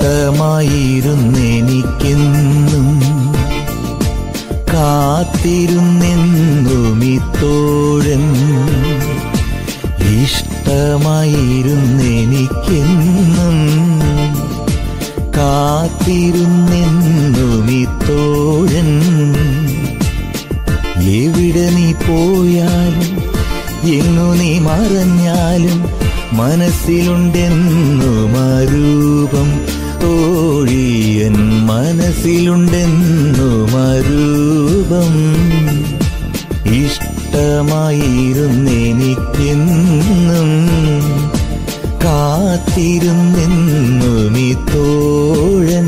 ഇഷ്ടമായിരുന്നെനിക്കെന്നും കാത്തിരുന്നെന്നുമി തോഴൻ ഇഷ്ടമായിരുന്നെനിക്കെന്നും കാത്തിരുന്നെന്നുമി തോഴൻ എവിടെ നീ പോയാലും എങ്ങു നീ മറഞ്ഞാലും മനസ്സിലുണ്ടെന്നും ആ രൂപം തോഴിയൻ മനസ്സിലുണ്ടെന്നും ആ രൂപം ഇഷ്ടമായിരുന്നെനിക്കെന്നും കാത്തിരുന്നെന്നും ഈ തോഴൻ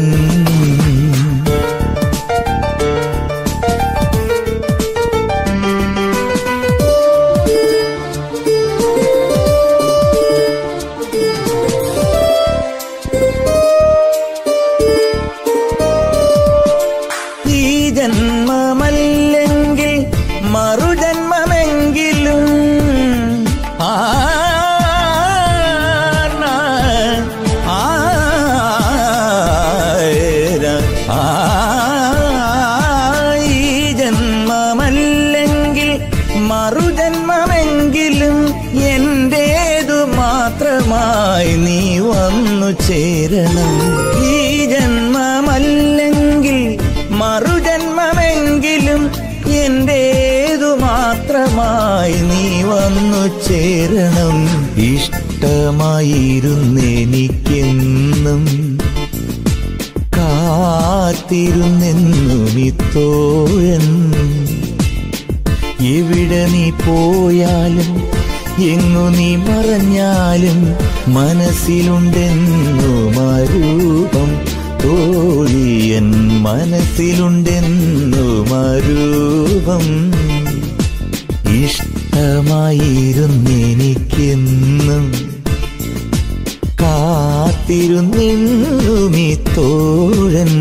ഈ ജന്മമല്ലെങ്കിൽ മറുജന്മമെങ്കിലും ആ ആ, ആ, ഈ ജന്മമല്ലെങ്കിൽ മറുജന്മമെങ്കിലും എന്റേതു മാത്രമായി നീ വന്നു ചേരണം ഈ ജന്മമല്ലെങ്കിൽ മറുജന്മമെങ്കിലും എന്റേതു മാത്രമായി നീ വന്നു ചേരണം ഇഷ്ടമായിരുന്നെനിക്കെന്നും കാത്തിരുന്നെന്നും ഈ തോഴൻ എവിടെ നീ പോയാലും എങ്ങു നീ മറഞ്ഞാലും മനസ്സിലുണ്ടെന്നും ആ രൂപം തോഴിയൻ മനസ്സിലുണ്ടെന്നും ആ രൂപം ഇഷ്ടമായിരുന്നെനിക്കെന്നും കാത്തിരുന്നെന്നും ഈ തോഴൻ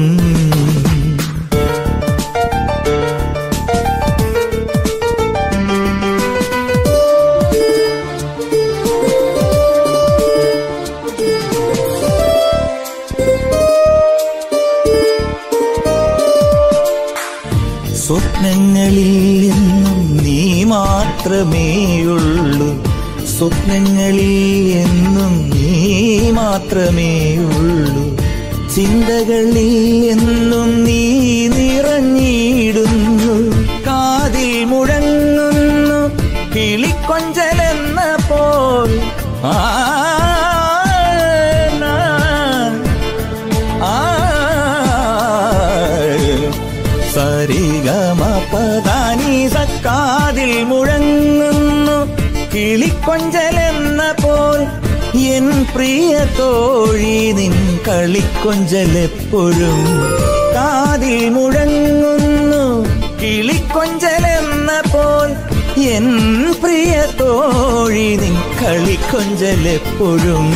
സ്വപ്നങ്ങളിൽ എന്നും നീ മാത്രമേയുള്ളൂ സ്വപ്നങ്ങളിൽ എന്നും നീ മാത്രമേയുള്ളൂ ചിന്തകളിൽ എന്നും നീ നിറഞ്ഞിടുന്നു കാതിൽ മുഴങ്ങുന്നു കിളിക്കൊഞ്ചലെന്ന പോൽ ആ നാ, ആ സരിഗമപദാനി സക്കാതിൽ മുഴങ്ങുന്നു കിളിക്കൊഞ്ചലെന്ന പോൽ എൻ പ്രിയ തോഴി നിൻ കളിക്കൊഞ്ചലെപ്പോഴും കാതിൽ മുഴങ്ങുന്നു കിളിക്കൊഞ്ചലെന്ന പോൽ എൻ പ്രിയ തോഴി നിൻ കളിക്കൊഞ്ചലെപ്പോഴും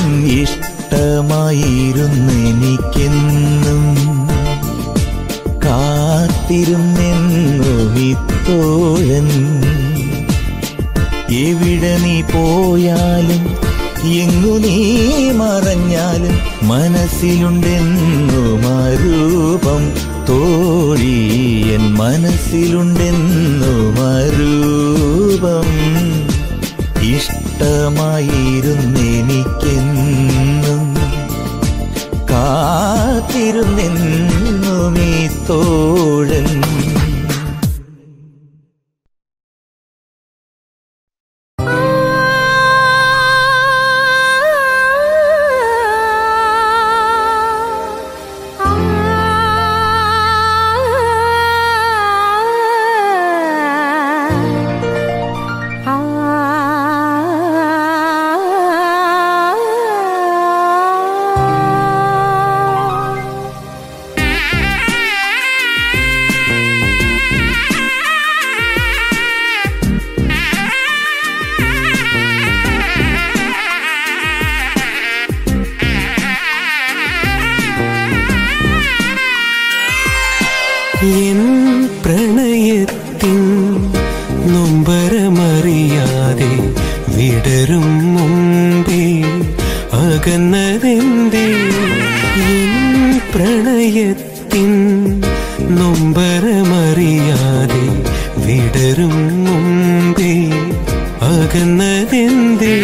ഇഷ്ടമായിരുന്നെനിക്കെന്നും കാത്തിരുന്നെന്നും ഈ തോഴൻ എവിടെ നീ പോയാലും എങ്ങു നീ മറഞ്ഞാലും മനസ്സിലുണ്ടെന്നും ആ രൂപം തോഴിയൻ മനസ്സിലുണ്ടെന്നും ആ രൂപം ഇഷ്ടമായിരുന്നെനിക്കെന്നും കാത്തിരുന്നെന്നും ഈ തോഴൻ എൻ പ്രണയത്തിൻ നൊമ്പരമറിയാതെ വിടരും മുമ്പേ അകന്നതെന്തേ എൻ പ്രണയത്തിൻ നൊമ്പരമറിയാതെ വിടരും മുമ്പേ അകന്നതെന്തേ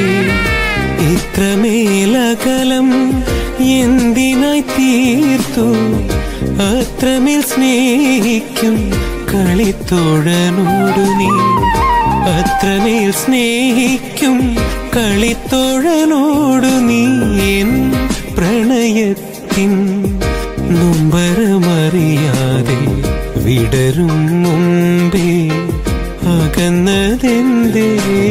ഇത്രമേലകലം എന്തിനായി തീർത്തു അത്രമേൽ സ്നേഹിക്കും കളിത്തോഴനോടു നീ അത്രമേൽ സ്നേഹിക്കും കളിത്തോഴനോടു നീ എൻ പ്രണയത്തിൻ നൊമ്പരമറിയാതെ വിടരും മുമ്പേ അകന്നതെന്തേ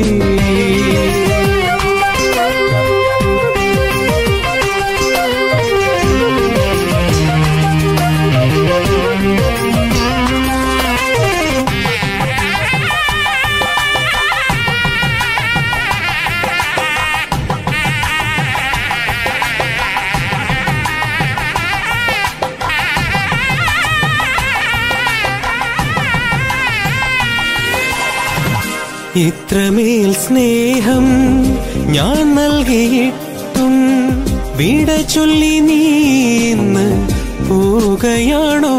ഇത്രമേൽ സ്നേഹം ഞാൻ നൽകിയിട്ടും വിട ചൊല്ലി നീ ഇന്ന് പോവുകയാണോ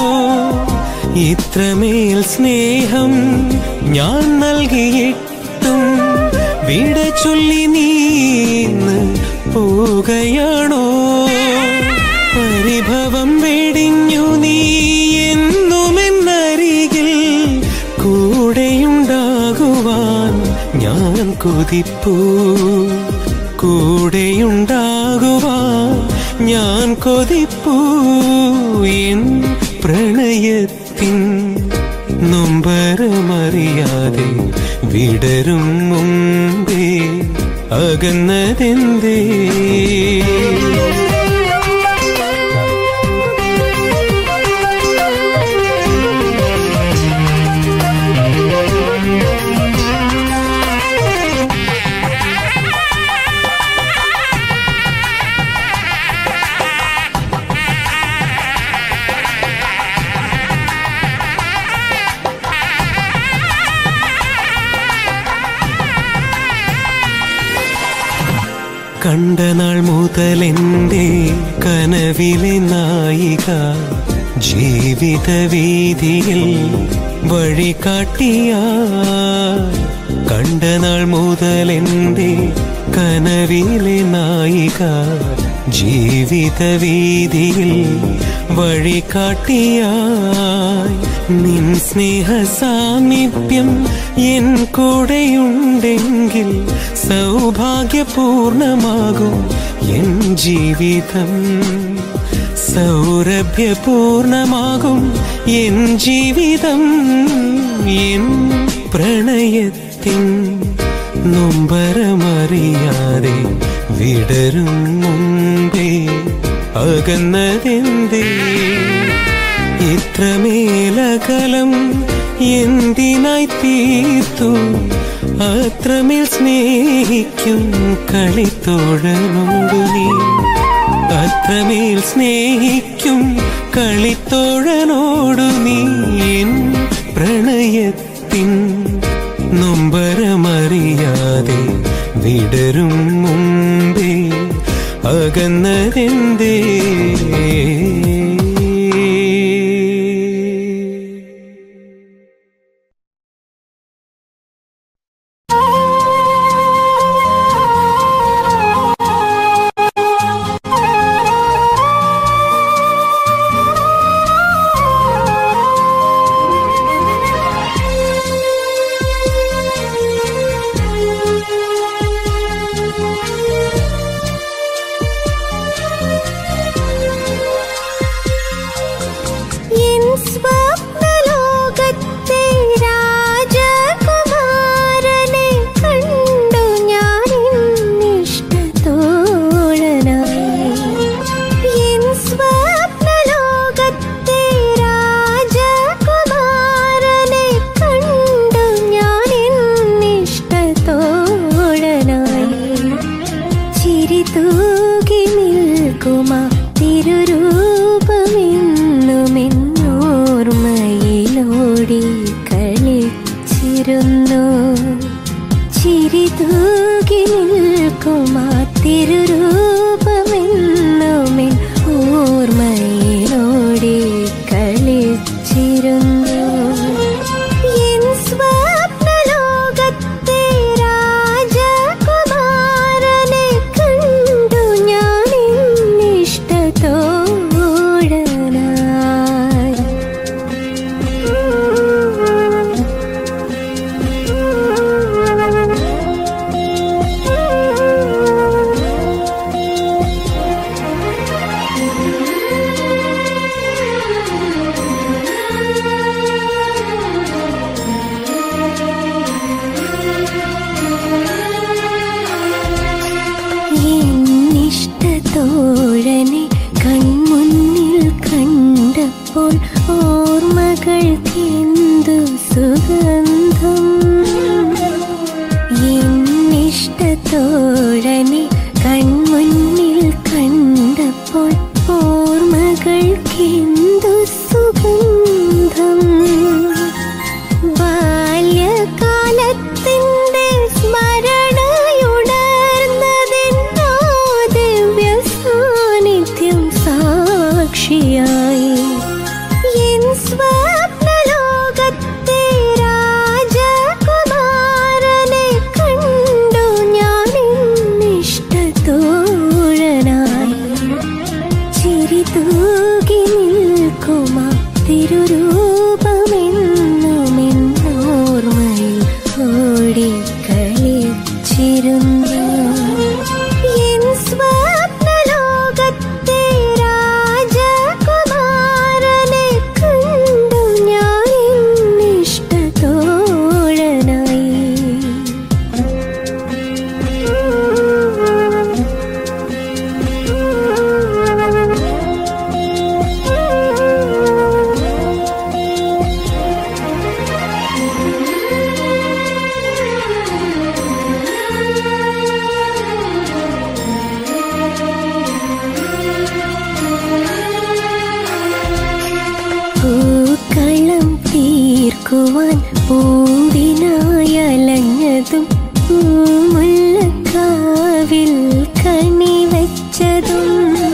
ഇത്രമേൽ സ്നേഹം ഞാൻ നൽകിയിട്ടും വിട ചൊല്ലി നീ ഇന്ന് പോവുകയാണോ പരിഭവം വെടിഞ്ഞു നീ എന്നുമെന്നരികിൽ കൂടെയുണ്ടാകുവാൻ ഞാൻ കൊതിപ്പൂ കൂടെയുണ്ടാകുവാൻ ഞാൻ കൊതിപ്പൂ എൻ പ്രണയത്തിൻ നൊമ്പരമറിയാതെ വിടരും മുമ്പേ അകന്നതെന്തേ കണ്ട നാൾ മുതൽ എൻ്റെ കനവിലെ നായിക ജീവിത വീതിയിൽ വഴി കാട്ടിയ കണ്ട നാൾ മുതൽ എൻ്റെ കനവിലെ നായിക ജീവിത വീതിയിൽ വഴി കാട്ടിയായി നിൻ സ്നേഹ സാമീപ്യം എൻ കൂടെയുണ്ടെങ്കിൽ സൗഭാഗ്യപൂർണമാകും എൻ ജീവിതം സൗരഭ്യപൂർണമാകും എൻ ജീവിതം എൻ പ്രണയത്തിൻ നൊമ്പരമറിയാതെ വിടരും മുമ്പേ അകന്നതെന്തേ ഇത്രമേലകലം എന്തിനായി തീർത്തു അത്രമേൽ സ്നേഹിക്കും കളിത്തോഴനോടു നീ അത്രമേൽ സ്നേഹിക്കും കളിത്തോഴനോടു നീ എൻ പ്രണയത്തിൻ നൊമ്പരമറിയാതെ വിടരും മുമ്പേ അകന്നതെന്തേ എൻ സ്വപ്നലോകത്തെ രാജകുമാരനെ കണ്ടു ഞാൻ ഇഷ്ടത്തോഴനായി എൻ സ്വപ്നലോകത്തെ രാജകുമാരനെ കണ്ടു ഞാൻ ഇഷ്ടത്തോഴനായി ചിരി തൂകി നിൽക്കുമാ തിരുരൂപമെന്നുമെന്നോർമ്മയിലോടി കളിച്ചിരുന്നു ചിരി തൂകി നിൽക്കുമാ തിരുരൂപമെന്നുമെൻ ഓർമ്മ തോഴനെ കൺമുന്നിൽ കണ്ടപ്പോൾ ഓർമ്മകൾക്കെന്തു സുഗന്ധം എന്നിഷ്ട തോഴനെ കൺമുന്നിൽ കണ്ടപ്പോൾ ഓർമ്മകൾക്കെന്തു സുഗന്ധം ബാല്യകാലത്തിൻ്റെ സ്മരണയുണർന്നതെന്നോ ദിവ്യ സാന്നിധ്യം സാക്ഷിയായി എൻ സ്വപ്നലോകത്തെ രാജകുമാരനെ കണ്ടു ഞാൻ ഇഷ്ടത്തോഴനായി ചിരി തൂകി നിൽക്കുമാ തിരുരൂപമെന്നുമെന്നോർമ്മയിൽ ഓടിക്കളിച്ചിരുന്നു എൻ സ്വപ്നലോകത്തെ രാജകുമാരനെ കണ്ടു ഞാൻ പൂക്കളം തീർക്കുവാൻ പൂവിനായി അലഞ്ഞതും പൂമുല്ലക്കാവിൽ കണി വെച്ചതും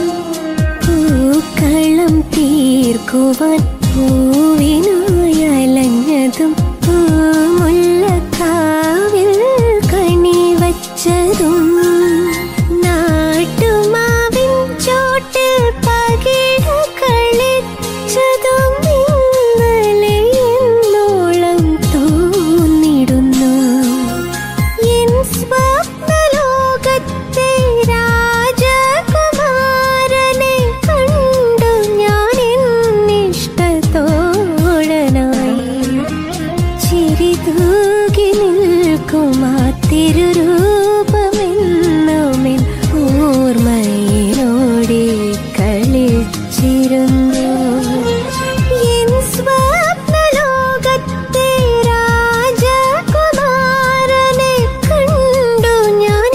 പൂക്കളം തീർക്കുവാൻ പൂവിനായി അലഞ്ഞതും പൂമുല്ലക്കാവിൽ കണി വച്ചതും നാട്ടുമാവിൻ ചോട്ടിൽ പകിട കളിച്ചതും ഇന്നലെ എന്നോളം തോന്നിടുന്നു എൻ സ്വപ്നലോകത്തെ രാജകുമാരനെ കണ്ടു ഞാൻ എന്നിഷ്ടത്തോഴനായി ചിരി തൂകി നിൽക്കുമാ തിരുരൂപമെന്നുമെൻ ഓർമ്മയിലോടെ കളിച്ചിരുന്നു എൻ സ്വപ്നലോകത്തെ രാജകുമാരനെ കണ്ടു ഞാൻ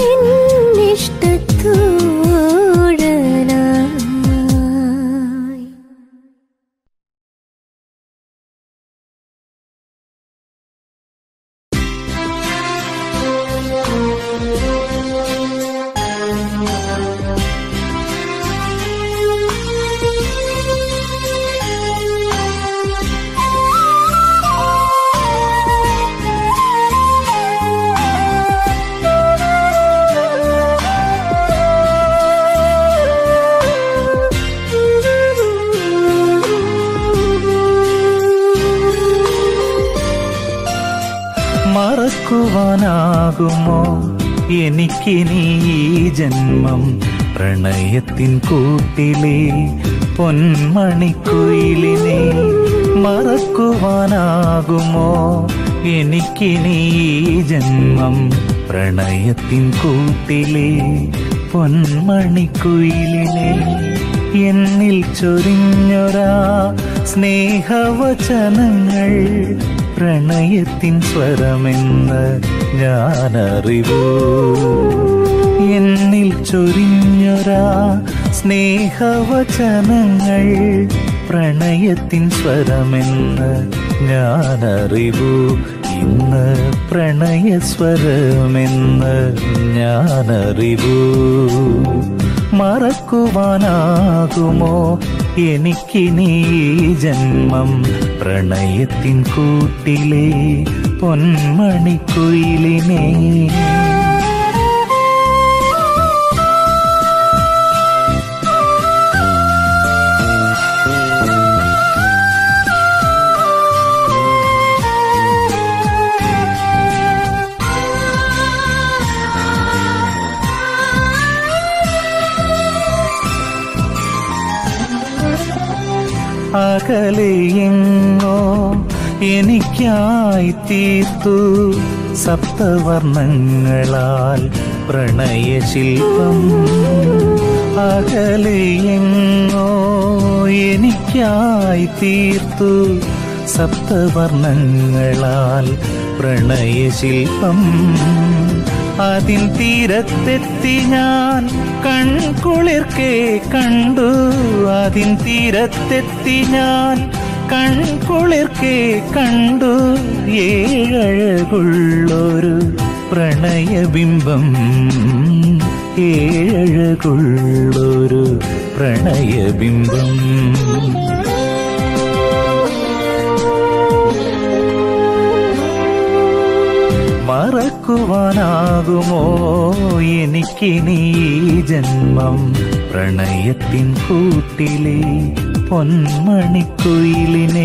എന്നിഷ്ടത്തോഴനായി മറക്കുവാനാകുമോ എനിക്കിനി ഈ ജന്മം പ്രണയത്തിൻ കൂട്ടിലെ പൊന്മണിക്കുയിലിനെ മറക്കുവാനാകുമോ എനിക്കിനി ഈ ജന്മം പ്രണയത്തിൻ കൂട്ടിലെ പൊന്മണിക്കുയിലിനെ എന്നിൽ ചൊരിഞ്ഞൊരാ സ്നേഹവചനങ്ങൾ പ്രണയത്തിൻ സ്വരമെന്ന് ഞാനറിവൂ എന്നിൽ ചൊരിഞ്ഞൊരാ സ്നേഹവചനങ്ങൾ പ്രണയത്തിൻ സ്വരമെന്ന് ഞാനറിവൂ ഇന്ന് പ്രണയസ്വരമെന്ന് ഞാനറിവൂ മറക്കുവാനാകുമോ എനിക്കിനി ഈ ജന്മം പ്രണയത്തിൻ കൂട്ടിലെ പൊന്മണിക്കുയിലിനെ അകലെയെങ്ങോ എനിക്കായി തീർത്തു സപ്തവർണ്ണങ്ങളാൽ പ്രണയശില്പം അകലെയെങ്ങോ അകലെയെങ്ങോ എനിക്കായി തീർത്തു സപ്തവർണ്ണങ്ങളാൽ പ്രണയശില്പം അതിൻ തീരത്തെത്തി ഞാൻ കൺകുളിർക്കെ കണ്ടു അതിൻ തീരത്തെത്തി ഞാൻ കൺകുളിർക്കെ കണ്ടു ഏഴഴകുള്ളൊരു പ്രണയബിംബം ഏഴഴകുള്ളൊരു പ്രണയബിംബം മറക്കുവാനാകുമോ എനിക്കിനി ഈ ജന്മം പ്രണയത്തിൻ കൂട്ടിലെ പൊന്മണിക്കുയിലിനെ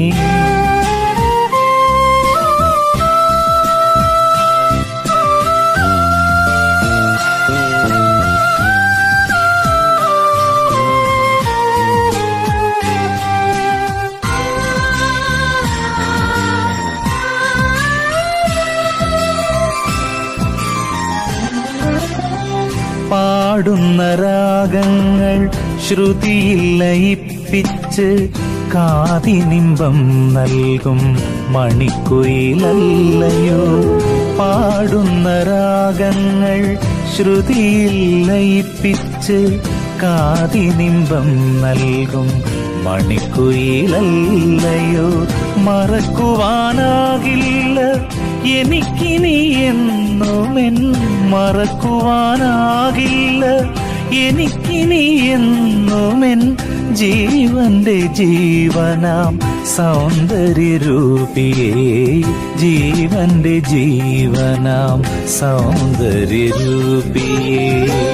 പാടുന്ന രാഗങ്ങൾ ശ്രുതിയിൽ ലയിപ്പിച്ച് കാതിനിമ്പം നൽകും മണിക്കുയിലല്ലയോ പാടുന്ന രാഗങ്ങൾ ശ്രുതിയിൽ ലയിപ്പിച്ച് കാതിനിമ്പം നൽകും മണിക്കുയിലല്ലയോ മറക്കുവാനാകില്ല എനിക്കിനി എന്നുമെൻ മറക്കുവാനാകില്ല എനിക്കിനി എന്നുമെൻ ജീവന്റെ ജീവനാം സൗന്ദര്യരൂപിയേ ജീവന്റെ ജീവനാം സൗന്ദര്യരൂപിയേ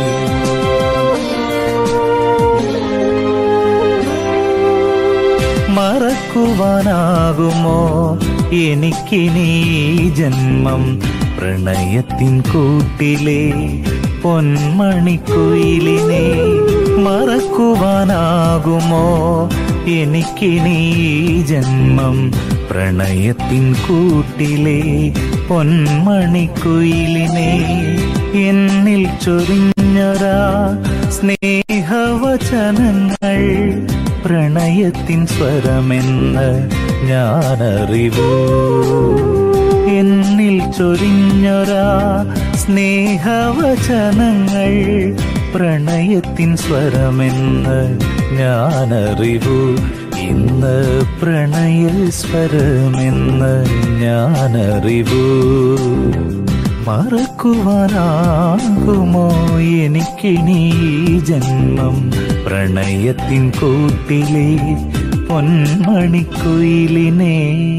മറക്കുവാനാകുമോ എനിക്കിനി ഈ ജന്മം പ്രണയത്തിൻ കൂട്ടിലെ പൊന്മണിക്കുയിലിനെ മറക്കുവാനാകുമോ എനിക്കിനി ഈ ജന്മം പ്രണയത്തിൻ കൂട്ടിലെ പൊന്മണിക്കുയിലിനെ എന്നിൽ ചൊരിഞ്ഞൊരാ സ്നേഹവചനങ്ങൾ പ്രണയത്തിൻ സ്വരമെന്ന് ഞാനറിവൂ എന്നിൽ ചൊരിഞ്ഞൊരാ സ്നേഹവചനങ്ങൾ പ്രണയത്തിൻ സ്വരമെന്ന് ഞാനറിവൂ ഇന്ന് പ്രണയ സ്വരമെന്ന് ഞാനറിവൂ മറക്കുവാനാകുമോ എനിക്കിനി ഈ ജന്മം പ്രണയത്തിൻ കൂട്ടിലെ പൊന്മണിക്കുയിലിനെ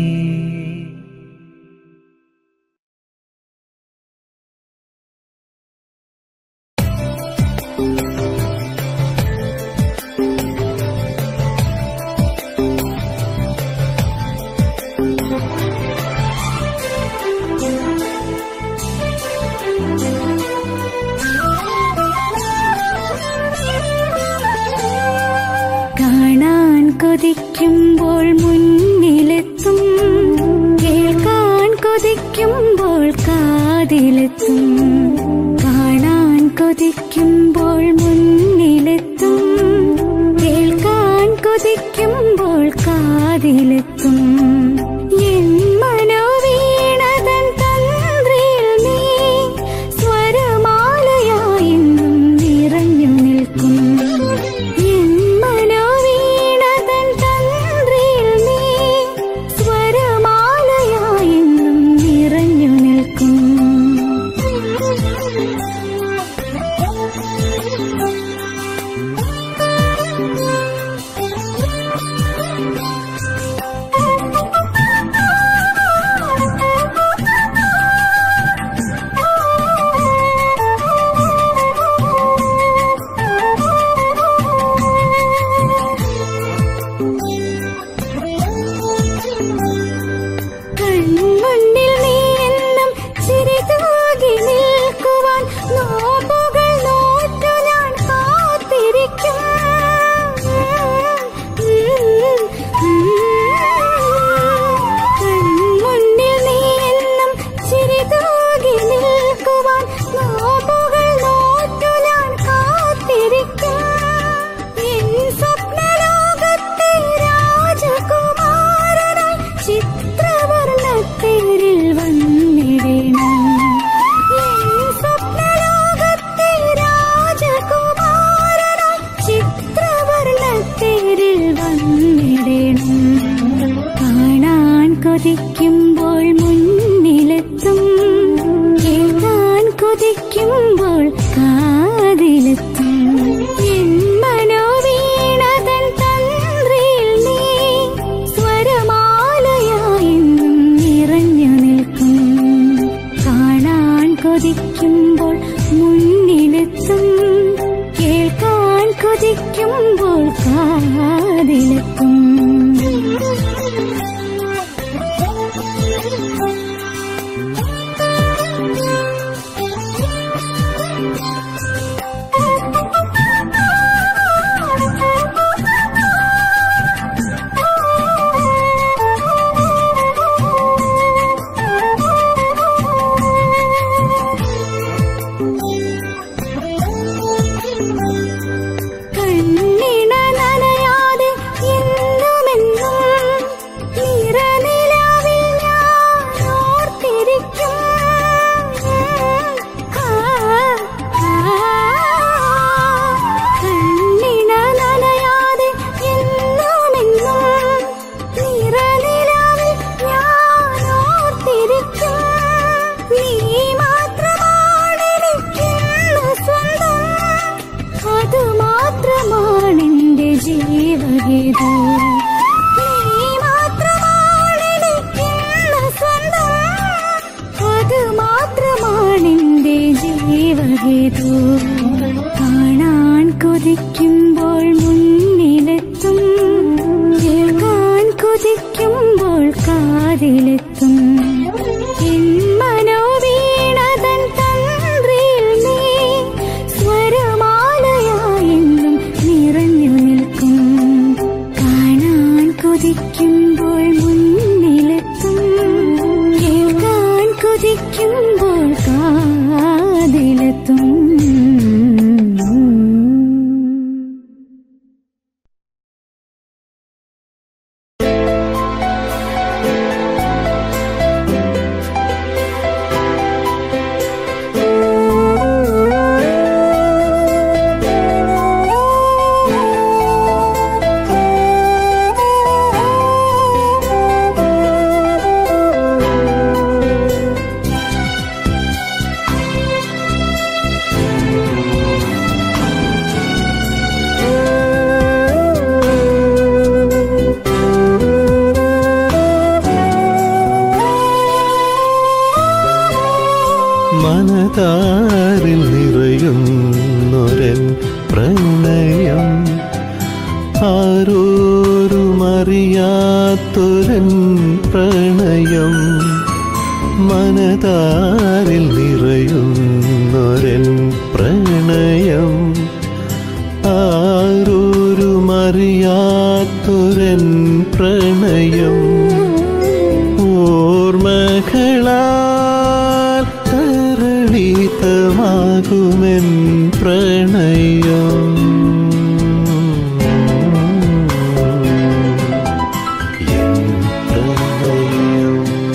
കാണാൻ കൊതിക്കുമ്പോൾ മുന്നിലെത്തും കേൾക്കാൻ കൊതിക്കുമ്പോൾ കാതിലെത്തും കാണാൻ കൊതിക്കുമ്പോൾ മുന്നിലെത്തും കേൾക്കാൻ കൊതിക്കുമ്പോൾ കാതിലെത്തും എൻ മനോവീണതൻ തന്ത്രിയിൽ നീ സ്വരമാലയായെന്നും നിറഞ്ഞു നിൽക്കും എൻ മനോവീണതൻ തന്ത്രിയിൽ നീ സ്വരമാലയായെന്നും നിറഞ്ഞു നിൽക്കും കൊതിക്കുമ്പോൾ മുന്നിലെത്തും കേൾക്കാൻ കൊതിക്കുമ്പോൾ കാതിലെത്തും എൻ മനോവീണതൻ തന്ത്രിയിൽ നീ സ്വരമാലയായെന്നും നിറഞ്ഞു നിൽക്കും കാണാൻ കൊതിക്കുമ്പോൾ മുന്നിലെത്തും കേൾക്കാൻ കൊതിക്കുമ്പോൾ കാതിലെത്തും കണ്ണിണ നനയാതെ എന്നുമെന്നും നിറനിലാവിൽ ഞാൻ ഓർത്തിരിക്കും ആ, ആ, കണ്ണിണ നനയാതെ എന്നുമെന്നും നിറനിലാവിൽ ഞാൻ ഓർത്തിരിക്കും നീ മാത്രമാണെനിക്കിന്ന് സ്വന്തം അത് മാത്രമാണെന്റെ ജീവഗീതം നീ മാത്രമാണെനിക്കിന്ന് സ്വന്തം അത് മാത്രമാണെന്റെ ജീവഗീതം കാണാൻ കൊതിക്കുമ്പോൾ മുന്നിലെത്തും കേൾക്കാൻ കൊതിക്കുമ്പോൾ കാതിലെത്തും എൻ മനോവീണതൻ തന്ത്രിയിൽ നീ സ്വരമാലയായെന്നും നിറഞ്ഞു നിൽക്കും കാണാൻ കൊതിക്കുമ്പോൾ മുന്നിലെത്തും കേൾക്കാൻ കൊതിക്കുമ്പോൾ കാതിലെത്തും മനതാരിൽ നിറയുന്നൊരൻ പ്രണയം ആരോരുമറിയാത്തൊരൻ പ്രണയം മനതാരിൽ നിറയുന്നൊരൻ പ്രണയം ആരോരുമറിയാത്തൊരൻ പ്രണയം ഓർമ്മകളാൽ തരളിതമാകുമെൻ പ്രണയം എൻ പ്രണയം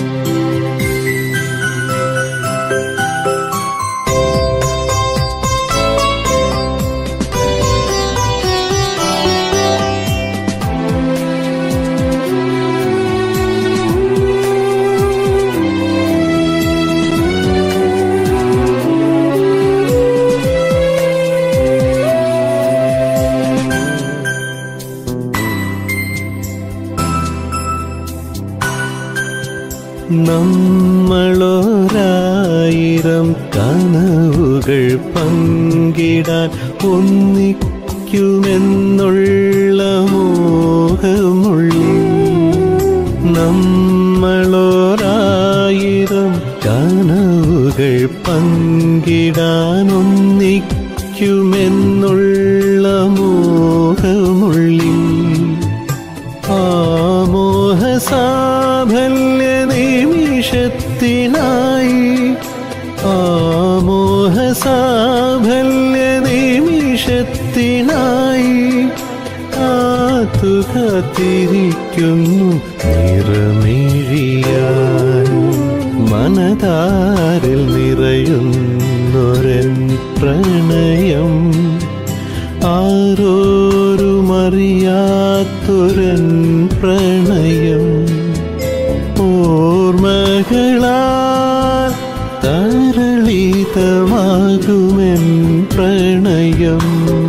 നമ്മളൊരായിരം കനവുകൾ പങ്കിടാൻ ഒന്നിക്കുമെന്നുള്ള മോഹമുള്ളിൽ നമ്മളൊരായിരം കനവുകൾ പങ്കിടാൻ ഒന്നിക്കുമെന്നുള്ള മോഹമുള്ളിൽ ആമോഹസാഫല്യ നിമിഷത്തിനായി ആമോഹസാഫല്യ നിമിഷത്തിനായി കാത്തുകാത്തിരിക്കുന്നു നിറമിഴിയാൻ മനതാരിൽ നിറയുന്നൊരൻ പ്രണയം ആരോരുമറിയാത്തൊരൻ പ്രണയം പ്രണയം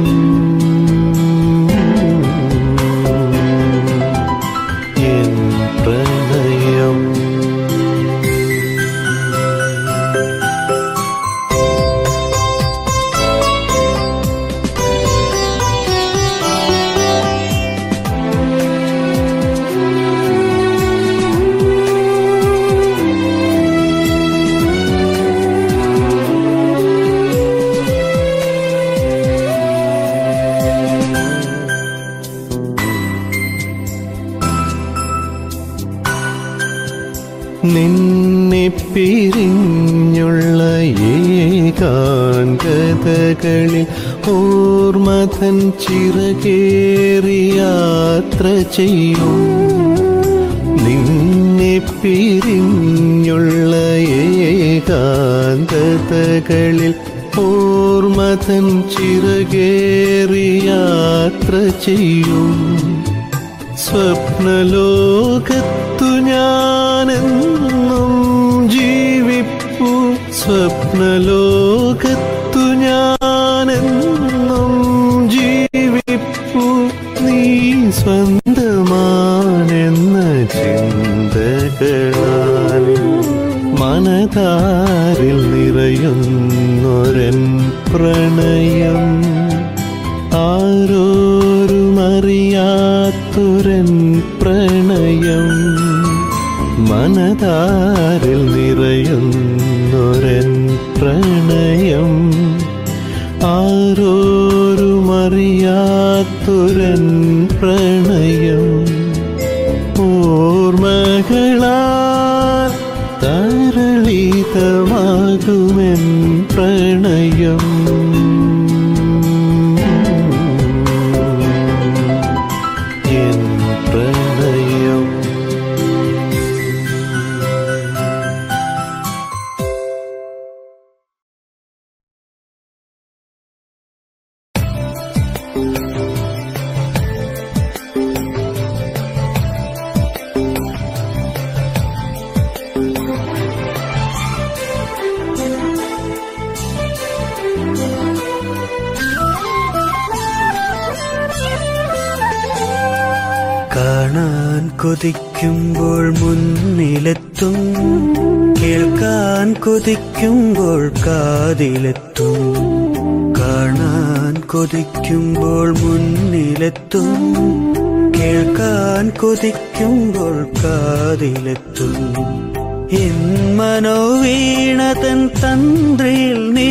എൻ പ്രണയം നിന്നെ പിരിഞ്ഞുള്ള ഏകാന്തതകളിൽ ഓർമ്മതൻ ചിറകേറി യാത്ര ചെയ്യും നിന്നെ പിരിഞ്ഞുള്ള ഏകാന്തതകളിൽ ഓർമ്മതൻ ചിറകേറി യാത്ര ചെയ്യും സ്വപ്നലോകത്തു ഞാനെന്നും ജീവിപ്പു സ്വപ്നലോകത്തു ഞാനെന്നും ജീവിപ്പു നീ സ്വന്തമാണെന്ന ചിന്തകളാൽ മനതാരിൽ നിറയുന്നൊരൻ പ്രണയം ആരോരുമറിയാത്തൊരൻ പ്രണയം മനതാരിൽ നിറയുന്നൊരൻ പ്രണയം ആരോരുമറിയാത്തൊരൻ പ്രണയം ഓർമ്മകളാൽ തരളിതമാകുമെൻ പ്രണയം എൻ പ്രണയം കാണാൻ കൊതിക്കുമ്പോൾ മുന്നിലെത്തും കേൾക്കാൻ കൊതിക്കുമ്പോൾ കാതിലെത്തും കാണാൻ കൊതിക്കുമ്പോൾ മുന്നിലെത്തും കേൾക്കാൻ കൊതിക്കുമ്പോൾ കാതിലെത്തും എൻ മനോവീണതൻ തന്ത്രിയിൽ നീ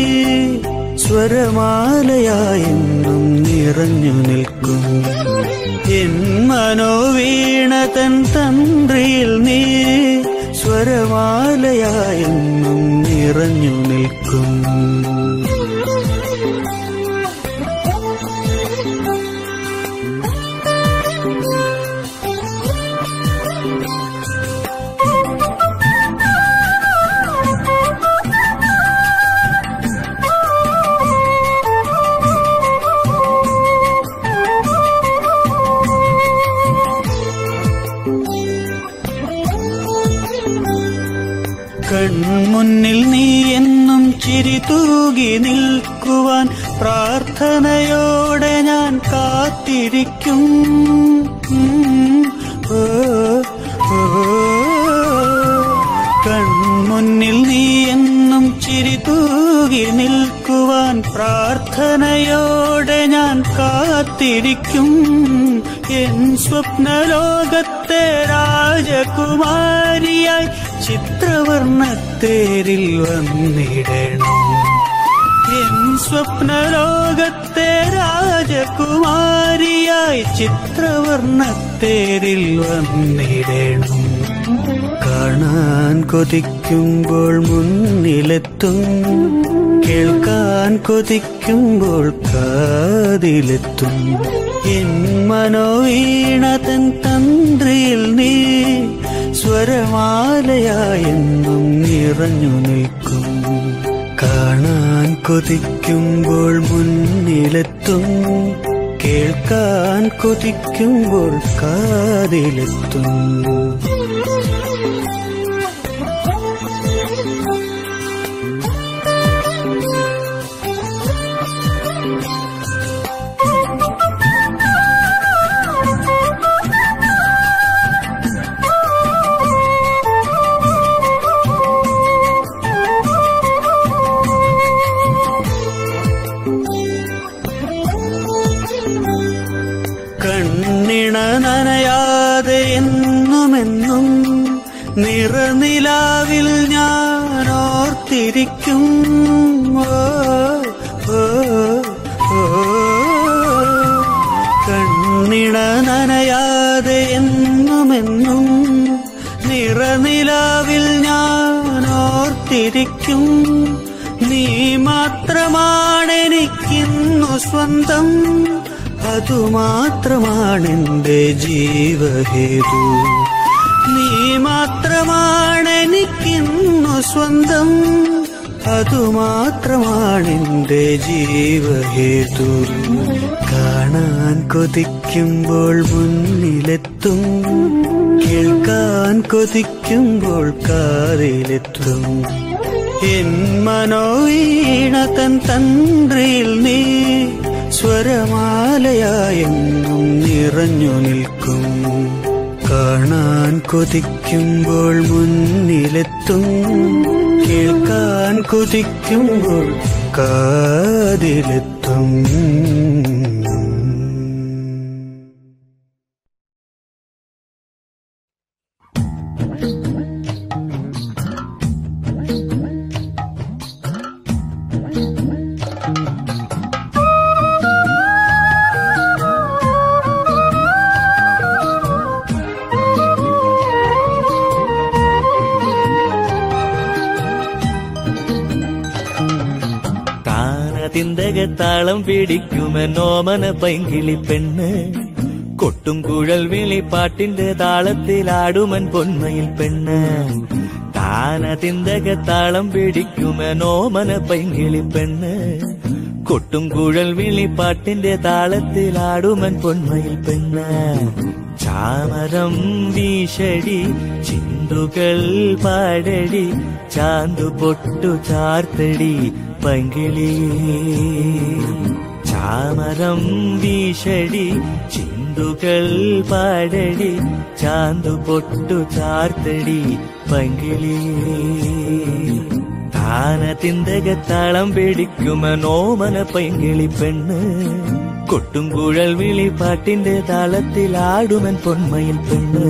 സ്വരമാലയായെന്നും നിറഞ്ഞു നിൽക്കും എൻ മനോവീണതൻ തന്ത്രിയിൽ നീ സ്വരമാലയായെന്നും നിറഞ്ഞു നിൽക്കും കൺമുന്നിൽ നീ എന്നും ചിരി തൂകി നിൽക്കുവാൻ പ്രാർത്ഥനയോടെ ഞാൻ കാത്തിരിക്കും ഉം, ഓ, ഓ. കൺമുന്നിൽ നീ എന്നും ചിരി തൂകി നിൽക്കുവാൻ പ്രാർത്ഥനയോടെ ഞാൻ കാത്തിരിക്കും എൻ സ്വപ്നലോകത്തെ രാജകുമാരിയായി ചിത്രവർണ്ണത്തേരിൽ വന്നിടണം എൻ സ്വപ്നലോകത്തെ രാജകുമാരിയായി ചിത്രവർണ്ണത്തേരിൽ വന്നിടണം കാണാൻ കൊതിക്കുമ്പോൾ മുന്നിലെത്തും കേൾക്കാൻ കൊതിക്കുമ്പോൾ കാതിലെത്തും എൻ മനോവീണതൻ തന്ത്രിയിൽ നീ സ്വരമാലയായെന്നും നിറഞ്ഞു നിൽക്കും കാണാൻ കൊതിക്കുമ്പോൾ മുന്നിലെത്തും കേൾക്കാൻ കൊതിക്കുമ്പോൾ കാതിലെത്തും കണ്ണിണ നനയാതെ എന്നുമെന്നും നിറനിലാവിൽ ഞാൻ ഓർത്തിരിക്കും ഓ, ഓ, ഓ. കണ്ണിണ നനയാതെ എന്നുമെന്നും നിറനിലാവിൽ ഞാൻ ഓർത്തിരിക്കും നീ മാത്രമാണെനിക്കിന്നു സ്വന്തം അതുമാത്രമാണെന്റെ ജീവഹേതു നീ മാത്രമാണെനിക്കിന്നു സ്വന്തം അതുമാത്രമാണെന്റെ ജീവഹേതു കാണാൻ കൊതിക്കുമ്പോൾ മുന്നിലെത്തും കേൾക്കാൻ കൊതിക്കുമ്പോൾ കാതിലെത്തും എൻ മനോവീണ തൻ തന്ത്രിയിൽ നീ സ്വരമാലയായെന്നും നിറഞ്ഞു നിൽക്കും കാണാൻ കൊതിക്കുമ്പോൾ മുന്നിലെത്തും കേൾക്കാൻ കൊതിക്കുമ്പോൾ കാതിലെത്തും താനതിന്തകത്താളം പിടിക്കുമെന്നോമന പൈങ്കിളി പെണ്ണ് കൊട്ടും കുഴൽ വിളി പാട്ടിന്റെ താളത്തിലാടുമൻ പൊന്മയിൽ പെണ്ണ് താനതിന്തകത്താളം പിടിക്കുമെന്നോമന പൈങ്കിളി പെണ്ണ് കൊട്ടും കുഴൽ വിളി പാട്ടിന്റെ താളത്തിലാടുമൻ പൊന്മയിൽ പെണ്ണ് ചാമരം വീശടി ചിന്തുകൾ പാടടി ചാന്തു പൊട്ടു ചാർത്തടി പങ്കിളി ചാമരം വീശടി ചിന്തുകൾ പാടടി ചാന്തു പൊട്ടു ചാർത്തടി പങ്കിളി താനത്തിന്തകത്താളം പിടിക്കുമനോമന പൈങ്കിളി പെണ്ണ് കൊട്ടും കുഴൽ വിളി പാട്ടിന്റെ താളത്തിലാടുമൻ പൊന്മയിൽ പെണ്ണ്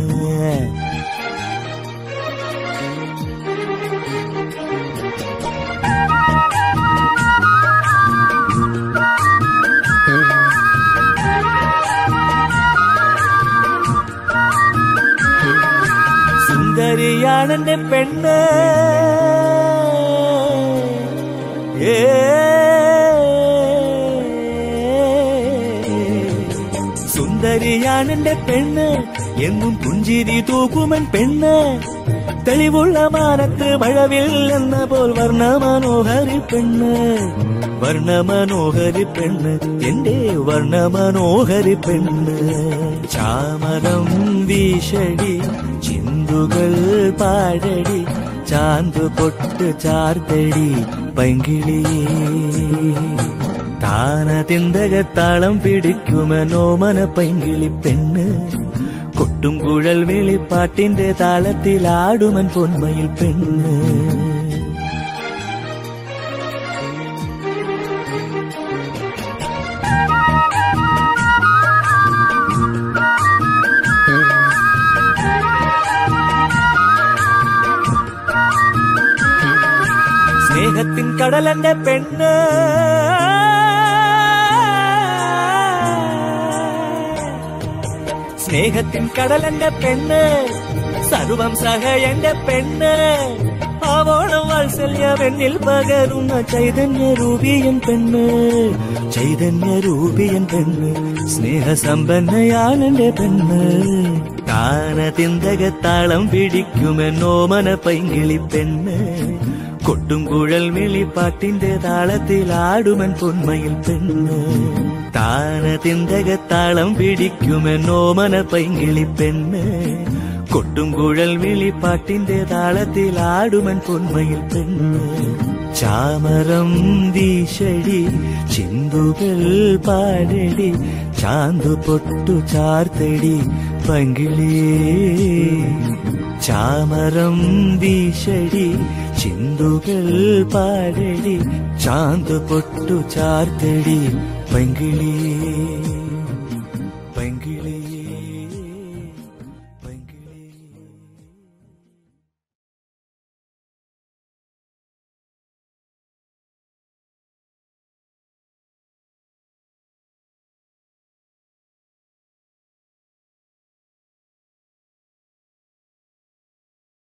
സുന്ദരിയാണെന്റെ പെണ്ണ് ഏ സുന്ദരിയാണെന്റെ പെണ്ണ് എന്നും പുഞ്ചിരി തൂക്കുമൻ പെണ്ണ് തെളിവുള്ള മാനത്ത് മഴവിൽ എന്ന പോൽ വർണ്ണ മനോഹരി പെണ്ണ് വർണ്ണ മനോഹരി പെണ്ണ് എന്റെ വർണ്ണ മനോഹരി പെണ്ണ് ചാമരം വീശടി ചിന്തുകൾ പാടടി ചാന്തു പൊട്ട് ചാർത്തടി പൈങ്കിളി താനതിന്തകത്താളം പിടിക്കുമെന്നോമന പൈങ്കിളി പെണ്ണ് കൊട്ടും കുഴൽ വിളിപ്പാട്ടിന്റെ താളത്തിലാടുമൻ പൊന്മയിൽ പെണ്ണ് സ്നേഹത്തിൻ കടലന്റെ പെണ്ണ് സ്നേഹത്തിൻ കടലന്റെ പെണ്ണ് സർവം സഹയന്റെ പെണ്ണ് ആവോളം വാത്സല്യം എന്നിൽ പകരുന്ന ചൈതന്യ രൂപിയൻ പെണ്ണ് ചൈതന്യ രൂപിയൻ പെണ്ണ് സ്നേഹസമ്പന്നയാണെന്റെ പെണ്ണ് താനതിന്തകത്താളം പിടിക്കുമെന്നോമന പൈങ്കിളി പെണ്ണ് കൊട്ടും കുഴൽ വിളിപ്പാട്ടിന്റെ താളത്തിലാടുമൻ പൊന്മയിൽ പെണ്ണ് താനതിന്തകത്താളം പിടിക്കുമെന്നോമന പൈങ്കിളി പെണ്ണ് കൊട്ടും കുഴൽ വിളിപ്പാട്ടിന്റെ താളത്തിലാടുമൻ പൊന്മയിൽ പെണ്ണ് ചാമരം വീശടി ചിന്തുകൾ പാടടി ചാന്തു പൊട്ടു ചാർത്തടി പങ്കിളി ചാമരം വീശടി ചിന്തുകൾ പാടടി ചാന്തു പൊട്ടു ചാർത്തടി പങ്കിളി